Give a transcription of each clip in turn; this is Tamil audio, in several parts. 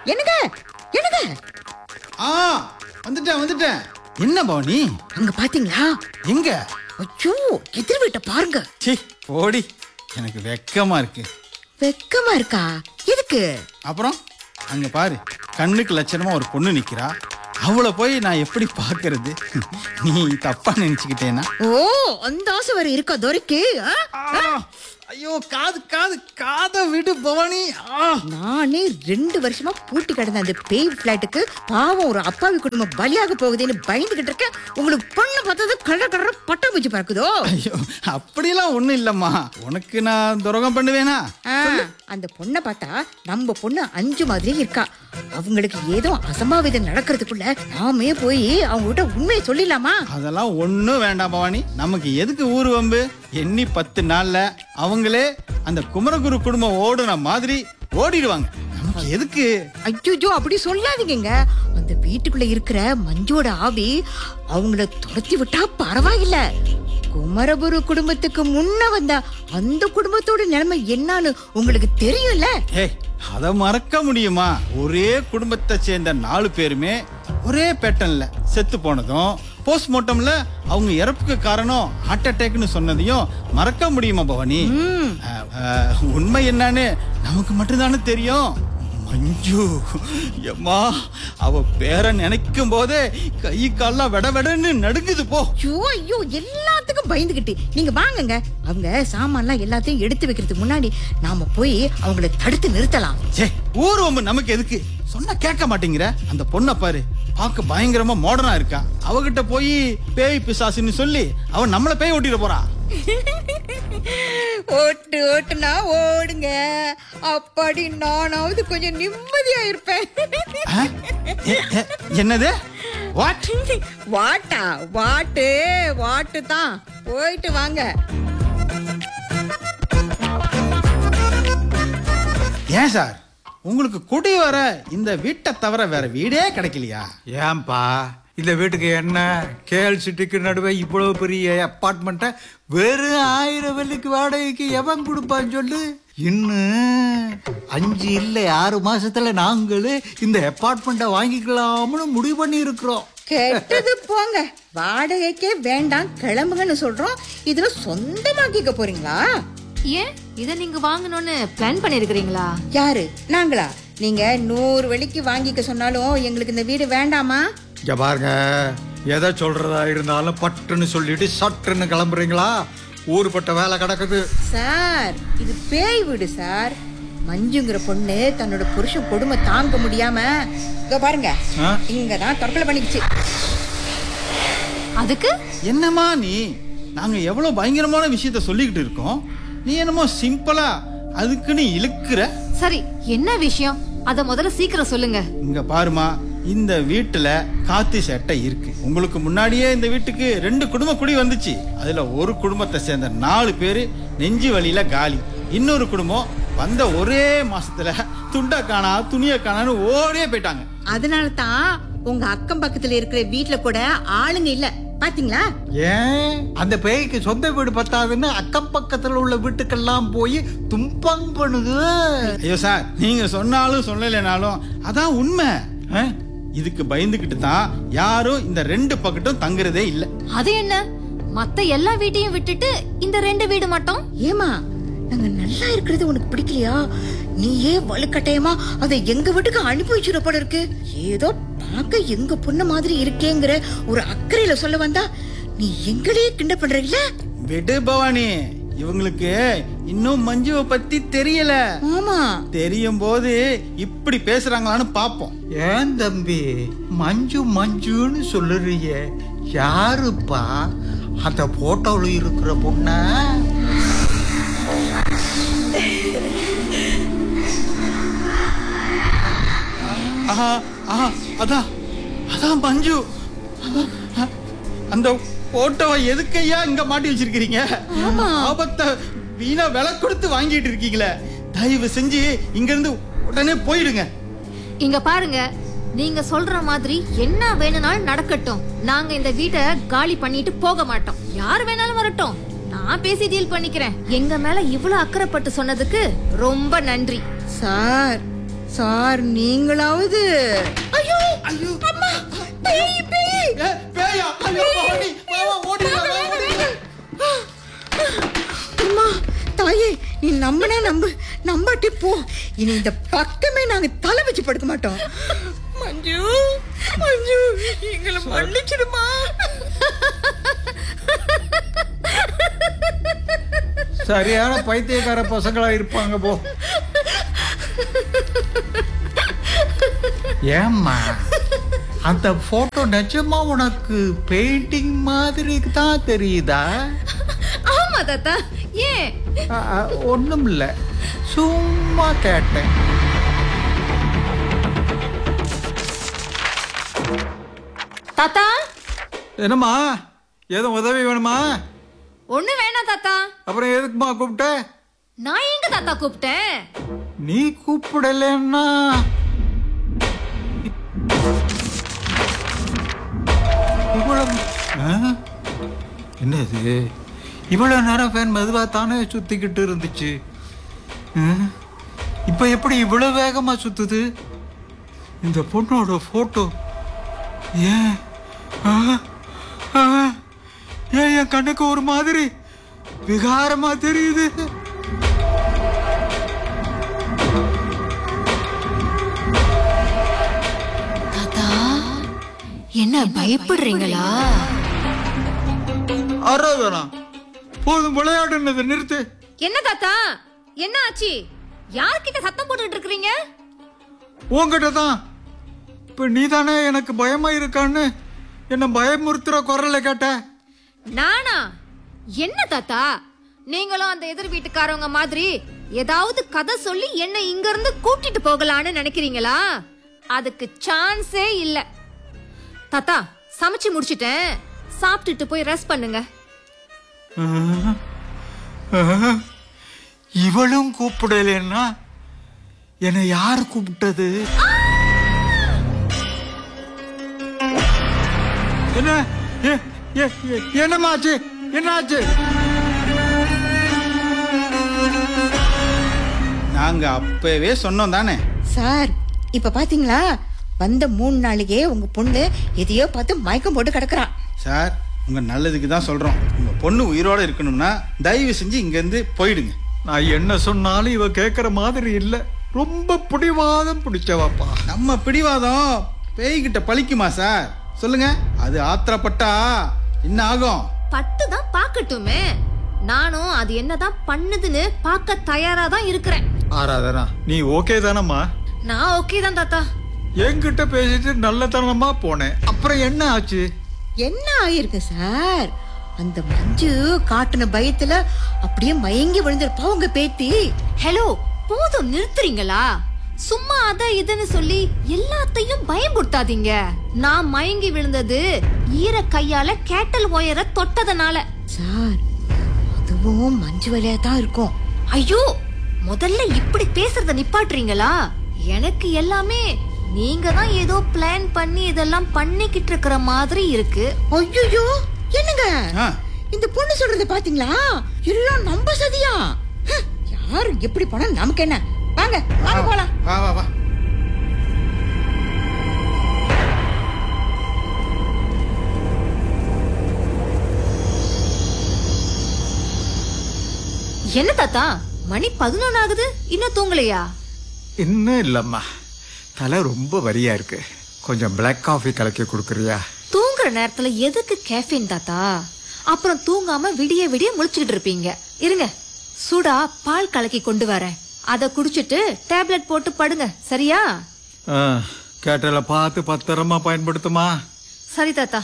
என்னங்க என்னங்க ஆ வந்துட்டேன் வந்துட்டேன் என்ன பவானி அங்க பாத்தீங்களா எங்க ஐயோ எதிர் வீட்டை பாருங்க சி ஓடி எனக்கு வெக்கமா இருக்கு வெக்கமா இருக்கா எதுக்கு அப்புறம் அங்க பாரு கண்ணுக்கு லட்சணமா ஒரு பொண்ணு நிக்கிறா அவளை போய் நான் எப்படி பாக்குறது நீ தப்பா நினைச்சுக்கிட்டேனா ஓ அந்த ஆசை வர இருக்கா துரைக்கு ஆ? ஆ, ஐயோ காது காது காதை விடு பவானி ஆ நானே ரெண்டு வருஷமா பூட்டி கிடந்த அந்த பேய் பிளாட்டுக்கு பாவம் ஒரு அப்பாவி குடும்பம் பலியாக போகுதுன்னு பயந்துகிட்டு இருக்கேன் உங்களுக்கு பொண்ணு பார்த்தது கடற கடற பட்டா பூச்சி பறக்குதோ ஐயோ அப்படியெல்லாம் ஒண்ணும் இல்லம்மா உனக்கு நான் துரோகம் பண்ணுவேனா ஆ, அந்த பொண்ணை பார்த்தா நம்ம பொண்ணு அஞ்சு மாதிரி இருக்கா அவங்களுக்கு ஏதோ அசம்பாவிதம் நடக்கிறதுக்குள்ள நாமே போய் அவங்க கிட்ட உண்மையை சொல்லிடலாமா அதெல்லாம் ஒண்ணும் வேண்டாம் பவானி நமக்கு எதுக்கு ஊர் வம்பு எண்ணி பத்து நாள்ல அவங்களே அந்த குமரகுரு குடும்பம் ஓடுன மாதிரி ஓடிடுவாங்க நமக்கு எதுக்கு ஐயோ அப்படி சொல்லாதீங்கங்க அந்த வீட்டுக்குள்ள இருக்கிற மஞ்சோட ஆவி அவங்கள துரத்தி விட்டா பரவாயில்ல குமரகுரு குடும்பத்துக்கு முன்ன வந்த அந்த குடும்பத்தோட நிலைமை என்னன்னு உங்களுக்கு தெரியும்ல ஏய் அதை மறக்க முடியுமா ஒரே குடும்பத்தை சேர்ந்த நாலு பேருமே ஒரே பேட்டர்ன்ல செத்து போனதும் போஸ்ட்மார்ட்டம்ல அவங்க இறப்புக்கு காரணம் ஹார்ட் அட்டாக்னு சொன்னதையும் மறக்க முடியுமா பவானி அஹ், அஹ், உண்மை என்னன்னு நமக்கு மட்டும்தானே தெரியும் மஞ்சு எம்மா அவ பேரை நினைக்கும் போதே கை கால்லாம் வெட வெடன்னு நடுங்குது போ ஐயோ ஐயோ எல்லாத்துக்கும் பயந்துகிட்டு நீங்க வாங்குங்க அவங்க சாமான்லாம் எல்லாத்தையும் எடுத்து வைக்கிறதுக்கு முன்னாடி நாம போய் அவங்கள தடுத்து நிறுத்தலாம் சே ஊர் வம்பு நமக்கு எதுக்கு சொன்னா கேட்க மாட்டேங்கிற அந்த பொண்ணை பாரு பார்க்க பயங்கரமா மாடர்னா இருக்கா அவகிட்ட போய் பேய் பிசாசுன்னு சொல்லி அவன் நம்மள பேய் ஓட்டிட போறா ஓட்டு ஓட்டுனா ஓடுங்க அப்படி நானாவது கொஞ்சம் நிம்மதியா இருப்பேன் ஆ? எ- எ- என்னது வாட் வாட்டா வாட்டு வாட்டு தான் போயிட்டு வாங்க ஏன் சார் உங்களுக்கு குடி வர இந்த வீட்டை தவிர வேற வீடே கிடைக்கலையா ஏன்பா இந்த வீட்டுக்கு என்ன கேஎல் சிட்டிக்கு நடுவே இவ்வளவு பெரிய அப்பார்ட்மெண்ட்டை வெறும் ஆயிரம் வெள்ளிக்கு வாடகைக்கு எவன் கொடுப்பான்னு சொல்லு இன்னும் அஞ்சு இல்லை ஆறு மாசத்துல நாங்களே இந்த அப்பார்ட்மெண்ட்டை வாங்கிக்கலாம்னு முடிவு பண்ணி இருக்கிறோம் கெட்டது போங்க வாடகைக்கே வேண்டாம் கிளம்புங்கன்னு சொல்றோம் இதுல சொந்தமாக்கிக்க போறீங்களா ஏன் இத நீங்க வாங்கணும்னு பிளான் பண்ணிருக்கீங்களா யாரு நாங்களா நீங்க நூறு வெள்ளிக்கு வாங்கிக்க சொன்னாலும் எங்களுக்கு இந்த வீடு வேண்டாமா இங்க பாருங்க எதை சொல்றதா இருந்தாலும் பட்டுன்னு சொல்லிட்டு சட்டுன்னு கிளம்புறீங்களா ஊருப்பட்ட வேலை கிடக்குது சார் இது பேய் வீடு சார் மஞ்சுங்கிற பொண்ணு தன்னோட புருஷன் கொடுமை தாங்க முடியாம இங்க பாருங்க ஆ? இங்கதான் தற்கொலை பண்ணிக்கிச்சு அதுக்கு என்னம்மா நீ நாங்க எவ்வளவு பயங்கரமான விஷயத்த சொல்லிக்கிட்டு இருக்கோம் நீ என்னமோ சிம்பிளா அதுக்குன்னு இழுக்கிற சரி என்ன விஷயம் அத முதல்ல சீக்கிரம் சொல்லுங்க இங்க பாருமா இந்த வீட்டுல காத்து சேட்டை இருக்கு உங்களுக்கு முன்னாடியே இந்த வீட்டுக்கு ரெண்டு குடும்ப குடி வந்துச்சு அதுல ஒரு குடும்பத்தை சேர்ந்த நாலு பேரு நெஞ்சு வழியில காலி இன்னொரு குடும்பம் வந்த ஒரே மாசத்துல துண்டை காணா துணியை காணான்னு ஓடியே போயிட்டாங்க அதனால தான் உங்க அக்கம் பக்கத்துல இருக்கிற வீட்ல கூட ஆளுங்க இல்ல பாத்தீங்களா ஏன் அந்த பேய்க்கு சொந்த வீடு பத்தாதுன்னு அக்கம் பக்கத்துல உள்ள வீட்டுக்கெல்லாம் போய் தும்பம் பண்ணுது ஐயோ சார் நீங்க சொன்னாலும் சொல்லலைனாலும் அதான் உண்மை ஆ? இதுக்கு பயந்துகிட்டு தான் யாரும் இந்த ரெண்டு பக்கட்டும் தங்குறதே இல்லை அது என்ன மத்த எல்லா வீட்டையும் விட்டுட்டு இந்த ரெண்டு வீடு மட்டும் ஏமா நாங்க நல்லா இருக்கிறது உனக்கு பிடிக்கலையா நீயே வலுக்கட்டாயமா அதை எங்க வீட்டுக்கு அனுப்பி வச்சிட போல இருக்கு ஏதோ பார்க்க எங்க பொண்ணு மாதிரி இருக்கேங்கிற ஒரு அக்கறையில சொல்ல வந்தா நீ எங்களையே கிண்ட பண்றீங்கள விடு பவானி இவங்களுக்கு இன்னும் மஞ்சுவை பத்தி தெரியல ஆமா தெரியும் போது இப்படி பேசுறாங்களான்னு பாப்போம் ஏன் தம்பி மஞ்சு மஞ்சுன்னு சொல்லுறியே யாருப்பா அந்த போட்டோல இருக்கிற பொண்ண ஆஹா ஆஹா அதான் அதான் மஞ்சு அந்த போட்டோவை எதுக்கையா இங்க மாட்டி வச்சிருக்கீங்க ஆபத்தை வீணா விலை கொடுத்து வாங்கிட்டு இருக்கீங்களே தயவு செஞ்சு இங்க இருந்து உடனே போயிடுங்க இங்க பாருங்க நீங்க சொல்ற மாதிரி என்ன வேணும்னாலும் நடக்கட்டும் நாங்க இந்த வீட்டை காலி பண்ணிட்டு போக மாட்டோம் யார் வேணாலும் வரட்டும் நான் பேசி டீல் பண்ணிக்கிறேன் எங்க மேல இவ்வளவு அக்கறைப்பட்டு சொன்னதுக்கு ரொம்ப நன்றி சார் சார் நீங்களாவது ஐயோ ஐயோ அம்மா பேய் பேய் ஏ, பேயா ஐயோ ஓடி வா, வா, ஓடி வா, வா, ஓடி வா. அம்மா தாயே நீ நம்பினா நம்பு நம்பாட்டி போ இனி இந்த பக்கமே நாங்க தலை வச்சு படுக்க மாட்டோம் மஞ்சு மஞ்சு எங்களை மன்னிச்சிடுமா சரியான பைத்தியக்கார பசங்களா இருப்பாங்க போ ஏம்மா அந்த போட்டோ நிஜமா உனக்கு பெயிண்டிங் மாதிரி தான் தெரியுதா ஆமா தாத்தா ஏன் ஒன்றும் இல்லை சும்மா கேட்டேன் தாத்தா என்னம்மா எதுவும் உதவி வேணுமா ஒண்ணு வேணாம் தாத்தா அப்புறம் எதுக்குமா கூப்பிட்ட நான் எங்க தாத்தா கூப்பிட்டேன் நீ கூப்பிடலன்னா இவ்வளவு ஆ? என்னது இவ்வளவு நேரம் ஃபேன் மெதுவாக தானே சுத்திக்கிட்டு இருந்துச்சு ஆ? இப்ப எப்படி இவ்வளவு வேகமா சுத்துது இந்த பொண்ணோட போட்டோ ஏன் ஆ? ஆ? ஏன் என் கண்ணுக்கு ஒரு மாதிரி விகாரமா தெரியுது தாத்தா என்ன பயப்படுறீங்களா ஆராதனா போதும் விளையாடுனதை நிறுத்து என்ன தாத்தா என்ன ஆச்சு யார்கிட்ட சத்தம் போட்டுட்டு இருக்கீங்க உன்கிட்ட தான் இப்ப நீ தானே எனக்கு பயமா இருக்கான்னு என்ன பயமுறுத்துற குரல்ல கேட்ட நானா என்ன தாத்தா நீங்களும் அந்த எதிர் வீட்டுக்காரவங்க மாதிரி ஏதாவது கதை சொல்லி என்ன இங்க இருந்து கூட்டிட்டு போகலான்னு நினைக்கிறீங்களா அதுக்கு சான்ஸே இல்ல தாத்தா சமைச்சு முடிச்சிட்டேன் சாப்பிட்டுட்டு போய் ரெஸ்ட் பண்ணுங்க ஆஹ், ஆஹ், இவளும் கூப்பிடலன்னா என்னை யாரு கூப்பிட்டது என்ன ஏ- ஏ- ஏ- என்னம்மாச்சு என்னாச்சு நாங்க அப்பவே சொன்னோம் தானே சார் இப்ப பாத்தீங்களா வந்த மூணு நாளைக்கே உங்க பொண்ணு எதையோ பார்த்து மயக்கம் போட்டு கிடக்குறா சார் உங்க நல்லதுக்கு தான் சொல்றோம் உங்க பொண்ணு உயிரோட இருக்கணும்னா தயவு செஞ்சு இங்க இருந்து போயிடுங்க நான் என்ன சொன்னாலும் இவ கேட்குற மாதிரி இல்ல ரொம்ப பிடிவாதம் பிடிச்சவாப்பா நம்ம பிடிவாதம் பேய்கிட்ட பழிக்குமா சார் சொல்லுங்க அது ஆத்திரப்பட்டா என்ன ஆகும் பட்டு தான் பாக்கட்டுமே நானும் அது என்னதான் பண்ணுதுன்னு பார்க்க தயாரா தான் இருக்கிறேன் ஆராதனா நீ ஓகே தானம்மா நான் ஓகே தான் தாத்தா என்கிட்ட பேசிட்டு நல்லத்தனமா போனேன் அப்புறம் என்ன ஆச்சு என்ன ஆயிருக்கு சார் அந்த மஞ்சு காட்டுன பயத்துல அப்படியே மயங்கி விழுந்திருப்பா உங்க பேத்தி ஹலோ போதும் நிறுத்துறீங்களா சும்மா அத இதுன்னு சொல்லி எல்லாத்தையும் பயமுறுத்தாதீங்க நான் மயங்கி விழுந்தது ஈர கையால கேட்டல் ஒயர தொட்டதனால சார் அதுவும் மஞ்சு வழியா தான் இருக்கும் ஐயோ முதல்ல இப்படி பேசுறத நிப்பாட்டுறீங்களா எனக்கு எல்லாமே நீங்க தான் ஏதோ பிளான் பண்ணி இதெல்லாம் பண்ணிக்கிட்டு இருக்கிற மாதிரி இருக்கு ஐயோ என்னங்க ஆ, இந்த பொண்ணு சொல்றத பாத்தீங்களா எல்லாம் நம்ப சதியா ஹ், யாரு எப்படி போனா நமக்கு என்ன வாங்க வாங்க போலாம் வா வா வா என்ன தாத்தா மணி பதினொன்னு ஆகுது இன்னும் தூங்கலையா இன்னும் இல்லம்மா தலை ரொம்ப வரியா இருக்கு கொஞ்சம் பிளாக் காஃபி கலக்கி கொடுக்குறியா தூங்குற நேரத்துல எதுக்கு கேஃபீன் தாத்தா அப்புறம் தூங்காம விடிய விடிய முழிச்சுக்கிட்டு இருப்பீங்க இருங்க சூடா பால் கலக்கி கொண்டு வரேன் அத குடிச்சிட்டு டேப்லெட் போட்டு படுங்க சரியா ஆ, கேட்டல பார்த்து பத்திரமா பயன்படுத்துமா சரி தாத்தா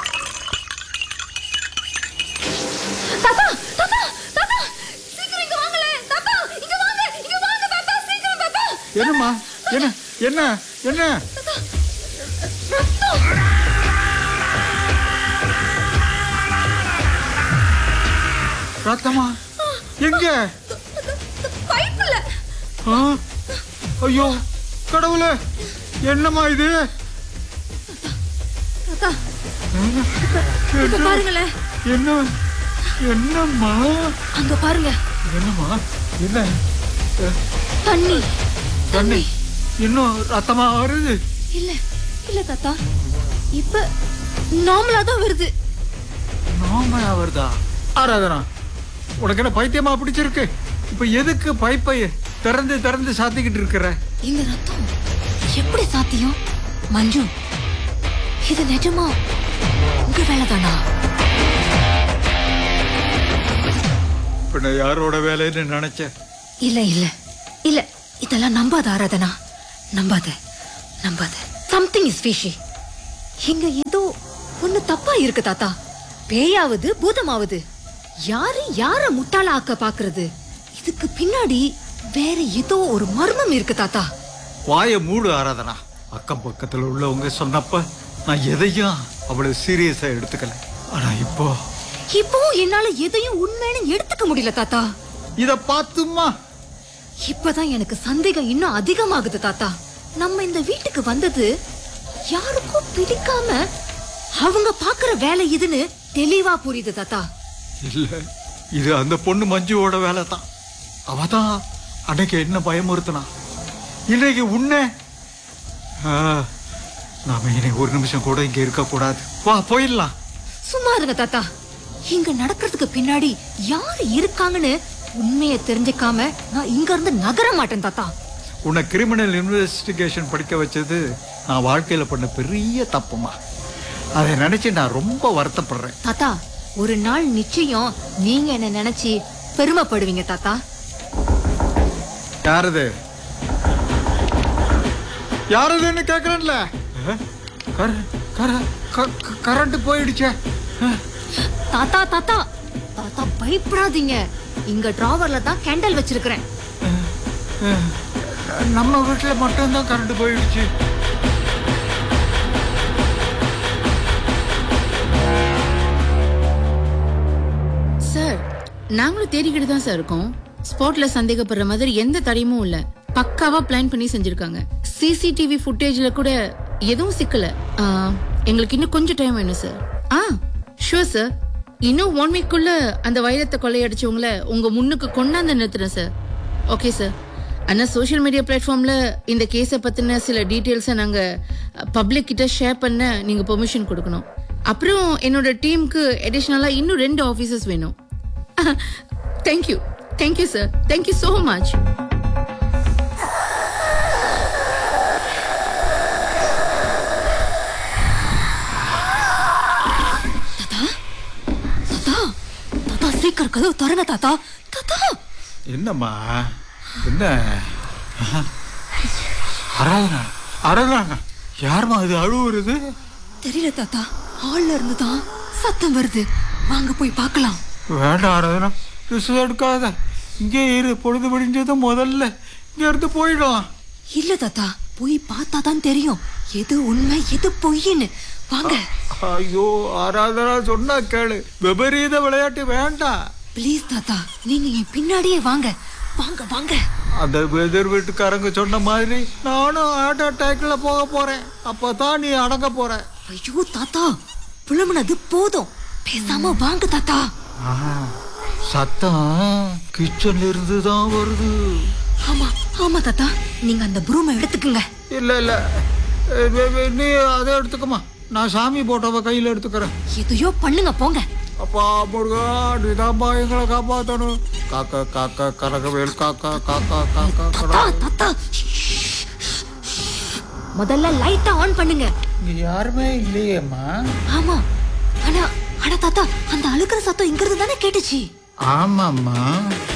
தாத்தா தாத்தா தாத்தா சீக்கிரம் இங்க வாங்களே தாத்தா இங்க வாங்க இங்க வாங்க தாத்தா சீக்கிரம் தாத்தா என்னம்மா என்ன என்ன என்ன ரத்தமா எங்க பைப்புல ஆ? ஐயோ கடவுளே என்னம்மா இது தாத்தா இப்ப பாருங்களேன் என்ன என்னம்மா அங்க பாருங்க என்னம்மா என்ன தண்ணி தண்ணி இன்னும் ரத்தமா வருது இல்ல இல்ல தாத்தா இப்ப நார்மலா தான் வருது நாமளா வருதா ஆராதனா உனக்கு என்ன பைத்தியமா பிடிச்சிருக்கு இப்ப எதுக்கு பைப்பை திறந்து திறந்து சாத்திக்கிட்டு இருக்கிற இந்த ரத்தம் எப்படி சாத்தியம் மஞ்சு இது நிஜமா உங்க வேலைதானா பின்ன யாரோட வேலைன்னு நினைச்ச இல்ல இல்ல இல்ல இதெல்லாம் நம்பாத ஆராதனா நம்பாத நம்பாத சம்திங் இஸ் fishy இங்க ஏதோ ஒண்ணு தப்பா இருக்கு தாத்தா பேயாவது பூதமாவது யாரு யார முட்டாள ஆக்க பாக்குறது இதுக்கு பின்னாடி வேற ஏதோ ஒரு மர்மம் இருக்கு தாத்தா வாய மூடு ஆராதனா அக்கம் பக்கத்துல உள்ளவங்க சொன்னப்ப நான் எதையும் அவ்வளவு சீரியஸா எடுத்துக்கல ஆனா இப்போ இப்போ என்னால எதையும் உண்மைன்னு எடுத்துக்க முடியல தாத்தா இத பார்த்துமா இப்பதான் எனக்கு சந்தேகம் இன்னும் அதிகமாகுது தாத்தா நம்ம இந்த வீட்டுக்கு வந்தது யாருக்கும் பிடிக்காம அவங்க பாக்குற வேலை இதுன்னு தெளிவா புரியுது தாத்தா இல்ல இது அந்த பொண்ணு மஞ்சுவோட வேலை தான் அவ தான் அன்னைக்கு என்ன பயமுறுத்தினா இன்னைக்கு உன்னை ஆ, நாம இனி ஒரு நிமிஷம் கூட இங்க இருக்க கூடாது வா போயிடலாம் சும்மா இருங்க தாத்தா இங்க நடக்கிறதுக்கு பின்னாடி யாரு இருக்காங்கன்னு உண்மையை தெரிஞ்சுக்காம நான் இங்க இருந்து நகர மாட்டேன் தாத்தா உன்னை கிரிமினல் இன்வெஸ்டிகேஷன் படிக்க வச்சது நான் வாழ்க்கையில பண்ண பெரிய தப்புமா அதை நினைச்சு நான் ரொம்ப வருத்தப்படுறேன் தாத்தா ஒரு நாள் நிச்சயம் நீங்க என்ன நினைச்சு பெருமைப்படுவீங்க தாத்தா யாரது யாரதுன்னு கேக்குறேன்ல கரண்ட் போயிடுச்சே அஹ், தாத்தா தாத்தா தாத்தா பயப்படாதீங்க இங்க டிராவர்ல தான் கேண்டல் வச்சிருக்கிறேன் அஹ், நம்ம வீட்டுல மட்டும்தான் கரண்ட் போயிடுச்சு சார் நாங்களும் தேடிக்கிட்டு தான் சார் இருக்கோம் ஸ்பாட்ல சந்தேகப்படுற மாதிரி எந்த தடையுமும் இல்ல பக்காவா பிளான் பண்ணி செஞ்சிருக்காங்க சிசிடிவி ஃபுட்டேஜ்ல கூட எதுவும் சிக்கல ஆ, எங்களுக்கு இன்னும் கொஞ்சம் டைம் வேணும் சார் ஆ ஷூர் சார் இன்னும் ஒன் வீக்குள்ள அந்த வைரத்தை கொள்ளையடிச்சவங்கள உங்க முன்னுக்கு கொண்டாந்து நிறுத்துறேன் சார் ஓகே சார் ஆனா சோஷியல் மீடியா பிளாட்ஃபார்ம்ல இந்த கேஸை பத்தின சில டீட்டெயில்ஸை நாங்க பப்ளிக் கிட்ட ஷேர் பண்ண நீங்க பெர்மிஷன் கொடுக்கணும் அப்புறம் என்னோட டீமுக்கு அடிஷ்னலா இன்னும் ரெண்டு ஆஃபீஸர்ஸ் வேணும் thank you thank you sir thank you so much தாத்தா தாத்தா சீக்கிரம் கதவு திறங்க தாத்தா தாத்தா என்னம்மா என்ன அராதனா அராதனா யாரும்மா இது அழுவுறது தெரியல தாத்தா ஹால்ல இருந்து தான் சத்தம் வருது வாங்க போய் பார்க்கலாம் வேண்டாம் ஆராதனா ரிஸ்க் எடுக்காத இங்கே இரு பொழுது விடிஞ்சதும் முதல்ல இங்க இருந்து போயிடும் இல்ல தாத்தா போய் பார்த்தா தான் தெரியும் எது உண்மை எது பொய்ன்னு வாங்க ஐயோ ஆராதனா சொன்னா கேளு விபரீத விளையாட்டு வேண்டாம் ப்ளீஸ் தாத்தா நீங்க என் பின்னாடியே வாங்க வாங்க வாங்க அந்த எதிர் வீட்டுக்காரங்க சொன்ன மாதிரி நானும் ஹார்ட் அட்டாக்ல போக போறேன் அப்பதான் நீ அடங்க போற ஐயோ தாத்தா புலம்புனது போதும் பேசாம வாங்க தாத்தா ஆ, சத்தம் கிச்சன்ல இருந்து தான் வருது ஆமா ஆமா தாத்தா நீங்க அந்த ப்ரூமை எடுத்துக்குங்க இல்ல இல்ல எ, எ, எ, நீ அதை எடுத்துக்கமா நான் சாமி போட்டோவை கையில எடுத்துக்கிறேன் எதையோ பண்ணுங்க போங்க அப்பா முருகா நீதாம்பா எங்களை காப்பாத்தணும் காக்கா காக்கா கரகவேல் காக்கா காக்கா காக்கா தாத்தா தாத்தா முதல்ல லைட்டை ஆன் பண்ணுங்க இங்க யாருமே இல்லையேம்மா ஆமா ஆனா ஆனா தாத்தா அந்த அழுக்கிற சத்தம் இங்க இருந்து தானே கேட்டுச்சு ஆமாம்மா